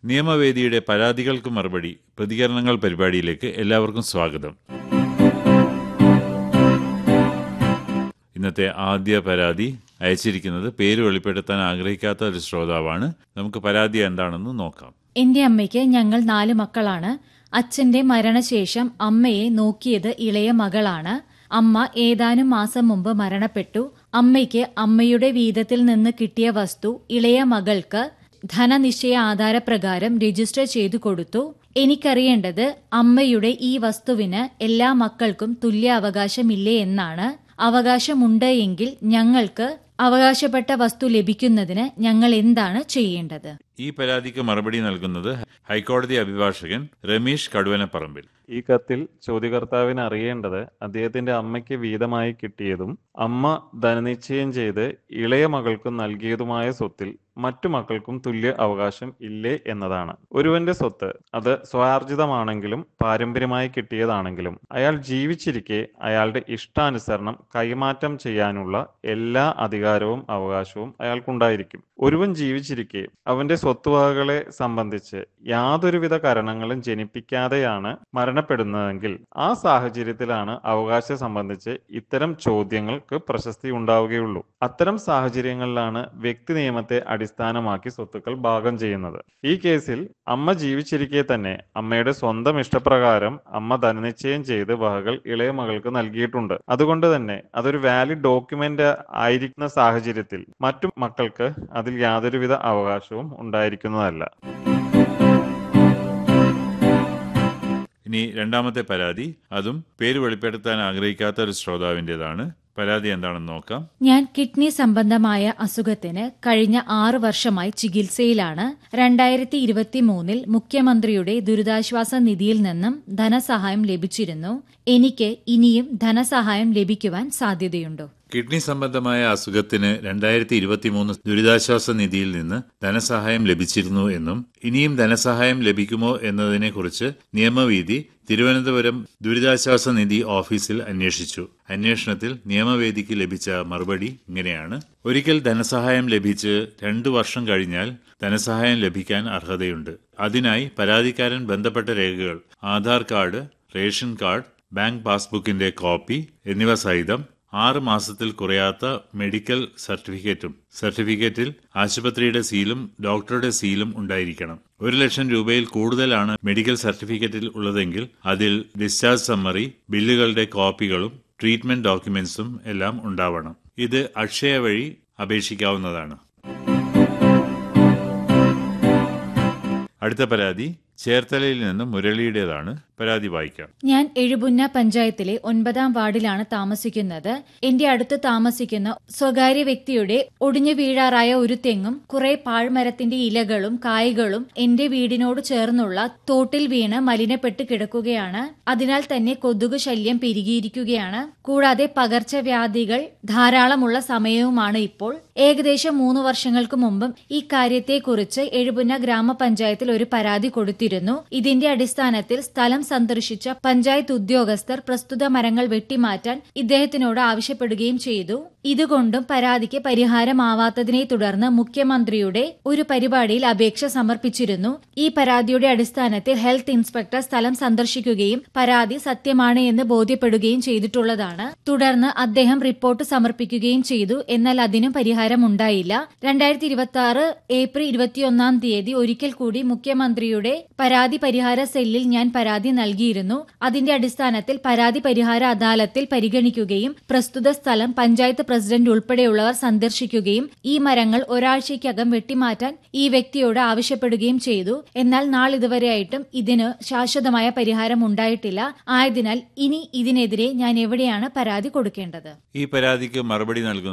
നിയമവേദിയുടെ പരാതികൾക്ക് മറുപടി പ്രതികരണങ്ങൾ പരിപാടിയിലേക്ക് എല്ലാവർക്കും സ്വാഗതം ഇന്നത്തെ ആദ്യ പരാതി അയച്ചിരിക്കുന്നത് പേര് വെളിപ്പെടുത്താൻ ആഗ്രഹിക്കാത്ത ഒരു ശ്രോതാവാണ് നമുക്ക് പരാതി എന്താണെന്ന് നോക്കാം എന്റെ അമ്മയ്ക്ക് ഞങ്ങൾ നാല് മക്കളാണ് അച്ഛന്റെ മരണശേഷം അമ്മയെ നോക്കിയത് ഇളയ മകളാണ് അമ്മ ഏതാനും മാസം മുമ്പ് മരണപ്പെട്ടു അമ്മയ്ക്ക് അമ്മയുടെ വീതത്തിൽ നിന്ന് കിട്ടിയ വസ്തു ഇളയ മകൾക്ക് ധനനിശ്ചയ ആധാരപ്രകാരം രജിസ്റ്റർ ചെയ്തു കൊടുത്തു എനിക്കറിയേണ്ടത് അമ്മയുടെ ഈ വസ്തുവിന് എല്ലാ മക്കൾക്കും തുല്യ അവകാശമില്ലേ എന്നാണ് അവകാശമുണ്ട് എങ്കിൽ ഞങ്ങൾക്ക് അവകാശപ്പെട്ട വസ്തു ലഭിക്കുന്നതിന് ഞങ്ങൾ എന്താണ് ചെയ്യേണ്ടത് ഈ പരാതിക്ക് മറുപടി നൽകുന്നത് ഹൈക്കോടതി അഭിഭാഷകൻ രമേശ് കടുവനപ്പറമ്പിൽ ഈ കത്തിൽ ചോദ്യകർത്താവിന് അറിയേണ്ടത് അദ്ദേഹത്തിന്റെ അമ്മയ്ക്ക് വീതമായി കിട്ടിയതും അമ്മ ധനനിശ്ചയം ചെയ്ത് ഇളയ മകൾക്ക് നൽകിയതുമായ സ്വത്തിൽ മറ്റു മക്കൾക്കും തുല്യ അവകാശം ഇല്ലേ എന്നതാണ് ഒരുവന്റെ സ്വത്ത് അത് സ്വാർജിതമാണെങ്കിലും പാരമ്പര്യമായി കിട്ടിയതാണെങ്കിലും അയാൾ ജീവിച്ചിരിക്കെ അയാളുടെ ഇഷ്ടാനുസരണം കൈമാറ്റം ചെയ്യാനുള്ള എല്ലാ അധികാരവും അവകാശവും അയാൾക്കുണ്ടായിരിക്കും ഒരുവൻ ജീവിച്ചിരിക്കെ അവന്റെ സ്വത്തുവകകളെ സംബന്ധിച്ച് യാതൊരുവിധ കാരണങ്ങളും ജനിപ്പിക്കാതെയാണ് മരണപ്പെടുന്നതെങ്കിൽ ആ സാഹചര്യത്തിലാണ് അവകാശം സംബന്ധിച്ച് ഇത്തരം ചോദ്യങ്ങൾക്ക് പ്രശസ്തി ഉണ്ടാവുകയുള്ളൂ അത്തരം സാഹചര്യങ്ങളിലാണ് വ്യക്തി നിയമത്തെ അടിസ്ഥാനമാക്കി സ്വത്തുക്കൾ ഭാഗം ചെയ്യുന്നത് ഈ കേസിൽ അമ്മ ജീവിച്ചിരിക്കെ തന്നെ അമ്മയുടെ സ്വന്തം ഇഷ്ടപ്രകാരം അമ്മ ധനനിശ്ചയം ചെയ്ത് വകകൾ ഇളയ മകൾക്ക് നൽകിയിട്ടുണ്ട് അതുകൊണ്ട് തന്നെ അതൊരു വാലിഡ് ഡോക്യുമെന്റ് ആയിരിക്കുന്ന സാഹചര്യത്തിൽ മറ്റു മക്കൾക്ക് അതിൽ യാതൊരുവിധ അവകാശവും ഉണ്ടായിരിക്കുന്നതല്ല ഇനി രണ്ടാമത്തെ പരാതി അതും പേര് വെളിപ്പെടുത്താൻ ആഗ്രഹിക്കാത്ത ഒരു ശ്രോതാവിൻ്റെതാണ് പരാതി എന്താണെന്ന് നോക്കാം ഞാൻ കിഡ്നി സംബന്ധമായ അസുഖത്തിന് കഴിഞ്ഞ ആറു വർഷമായി ചികിത്സയിലാണ് രണ്ടായിരത്തി ഇരുപത്തി മൂന്നിൽ മുഖ്യമന്ത്രിയുടെ ദുരിതാശ്വാസ നിധിയിൽ നിന്നും ധനസഹായം ലഭിച്ചിരുന്നു എനിക്ക് ഇനിയും ധനസഹായം ലഭിക്കുവാൻ സാധ്യതയുണ്ടോ കിഡ്നി സംബന്ധമായ അസുഖത്തിന് രണ്ടായിരത്തി ഇരുപത്തിമൂന്ന് ദുരിതാശ്വാസ നിധിയിൽ നിന്ന് ധനസഹായം ലഭിച്ചിരുന്നു എന്നും ഇനിയും ധനസഹായം ലഭിക്കുമോ എന്നതിനെക്കുറിച്ച് നിയമവീതി തിരുവനന്തപുരം ദുരിതാശ്വാസ നിധി ഓഫീസിൽ അന്വേഷിച്ചു അന്വേഷണത്തിൽ നിയമവേദിക്ക് ലഭിച്ച മറുപടി ഇങ്ങനെയാണ് ഒരിക്കൽ ധനസഹായം ലഭിച്ച് രണ്ടു വർഷം കഴിഞ്ഞാൽ ധനസഹായം ലഭിക്കാൻ അർഹതയുണ്ട് അതിനായി പരാതിക്കാരൻ ബന്ധപ്പെട്ട രേഖകൾ Aadhaar card ration card bank പാസ്ബുക്കിന്റെ കോപ്പി എന്നിവ സഹിതം ആറ് മാസത്തിൽ കുറയാത്ത മെഡിക്കൽ സർട്ടിഫിക്കറ്റും സർട്ടിഫിക്കറ്റിൽ ആശുപത്രിയുടെ സീലും ഡോക്ടറുടെ സീലും ഉണ്ടായിരിക്കണം ഒരു ലക്ഷം രൂപയിൽ കൂടുതലാണ് മെഡിക്കൽ സർട്ടിഫിക്കറ്റിൽ ഉള്ളതെങ്കിൽ അതിൽ ഡിസ്ചാർജ് സമ്മറി ബില്ലുകളുടെ കോപ്പികളും ട്രീറ്റ്മെന്റ് ഡോക്യുമെന്റ്സും എല്ലാം ഉണ്ടാവണം ഇത് അക്ഷയ വഴി അപേക്ഷിക്കാവുന്നതാണ് അടുത്ത പരാതി ചേർത്തലയിൽ നിന്ന് മുരളിയുടേതാണ് പരാതി വായിക്കാം ഞാൻ എഴുപുന്ന പഞ്ചായത്തിലെ ഒൻപതാം വാർഡിലാണ് താമസിക്കുന്നത് എന്റെ അടുത്ത് താമസിക്കുന്ന സ്വകാര്യ വ്യക്തിയുടെ ഒടിഞ്ഞു വീഴാറായ ഒരു തെങ്ങും കുറെ പാഴ്മരത്തിന്റെ ഇലകളും കായ്കളും എന്റെ വീടിനോട് ചേർന്നുള്ള തോട്ടിൽ വീണ് മലിനപ്പെട്ട് കിടക്കുകയാണ് അതിനാൽ തന്നെ കൊതുക് ശല്യം പെരുകിയിരിക്കുകയാണ് കൂടാതെ പകർച്ചവ്യാധികൾ ധാരാളമുള്ള സമയവുമാണ് ഇപ്പോൾ ഏകദേശം മൂന്ന് വർഷങ്ങൾക്ക് മുമ്പും ഈ കാര്യത്തെക്കുറിച്ച് എഴുപുന്ന ഗ്രാമപഞ്ചായത്തിൽ ഒരു പരാതി കൊടുത്തിരുന്നു ഇതിന്റെ അടിസ്ഥാനത്തിൽ സ്ഥലം സന്ദർശിച്ച പഞ്ചായത്ത് ഉദ്യോഗസ്ഥർ പ്രസ്തുത മരങ്ങൾ വെട്ടിമാറ്റാൻ ഇദ്ദേഹത്തിനോട് ആവശ്യപ്പെടുകയും ചെയ്തു ഇതുകൊണ്ടും പരാതിക്ക് പരിഹാരമാവാത്തതിനെ തുടർന്ന് മുഖ്യമന്ത്രിയുടെ ഒരു പരിപാടിയിൽ അപേക്ഷ സമർപ്പിച്ചിരുന്നു ഈ പരാതിയുടെ അടിസ്ഥാനത്തിൽ ഹെൽത്ത് ഇൻസ്പെക്ടർ സ്ഥലം സന്ദർശിക്കുകയും പരാതി സത്യമാണ് എന്ന് ബോധ്യപ്പെടുകയും ചെയ്തിട്ടുള്ളതാണ് തുടർന്ന് അദ്ദേഹം റിപ്പോർട്ട് സമർപ്പിക്കുകയും ചെയ്തു എന്നാൽ അതിനും പരിഹാരം ഉണ്ടായില്ല രണ്ടായിരത്തി ഇരുപത്തി ആറ് ഏപ്രിൽ ഇരുപത്തിയൊന്നാം തീയതി ഒരിക്കൽ കൂടി മുഖ്യമന്ത്രിയുടെ പരാതി പരിഹാര സെല്ലിൽ ഞാൻ പരാതി നൽകിയിരുന്നു അതിന്റെ അടിസ്ഥാനത്തിൽ പരാതി പരിഹാര അദാലത്തിൽ പരിഗണിക്കുകയും പ്രസ്തുത സ്ഥലം പഞ്ചായത്ത് പ്രസിഡന്റ് ഉൾപ്പെടെയുള്ളവർ സന്ദർശിക്കുകയും ഈ മരങ്ങൾ ഒരാഴ്ചയ്ക്കകം വെട്ടിമാറ്റാൻ ഈ വ്യക്തിയോട് ആവശ്യപ്പെടുകയും ചെയ്തു എന്നാൽ നാളിതുവരെയായിട്ടും ഇതിന് ശാശ്വതമായ പരിഹാരം ഉണ്ടായിട്ടില്ല ആയതിനാൽ ഇനി ഇതിനെതിരെ ഞാൻ എവിടെയാണ് പരാതി കൊടുക്കേണ്ടത് ഈ പരാതിക്ക് മറുപടി നൽകുന്ന